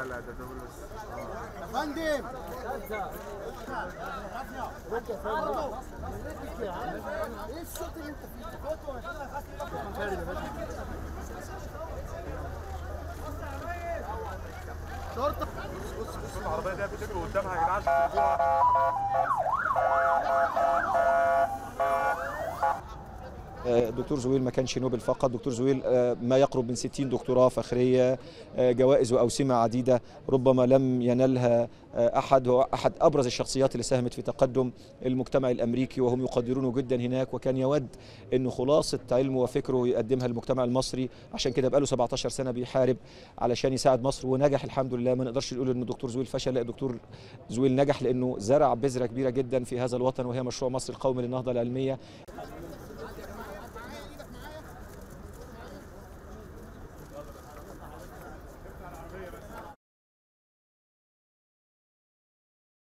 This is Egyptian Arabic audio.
لا لا ده دبل بس فندم ايه الصوت اللي انت فيه؟ شرطة العربيه دي بتجري قدامها يا جدعان دكتور زويل ما كانش نوبل فقط دكتور زويل آه، ما يقرب من 60 دكتوراه فخرية آه، جوائز وأوسمة عديدة ربما لم ينلها آه، أحد هو أحد أبرز الشخصيات اللي ساهمت في تقدم المجتمع الأمريكي وهم يقدرونه جدا هناك وكان يود أنه خلاصة علمه وفكره يقدمها للمجتمع المصري عشان كده بقاله 17 سنة بيحارب علشان يساعد مصر ونجح الحمد لله ما نقدرش نقول أنه دكتور زويل فشل لا دكتور زويل نجح لأنه زرع بذرة كبيرة جدا في هذا الوطن وهي مشروع مصر القومي للنهضة العلمية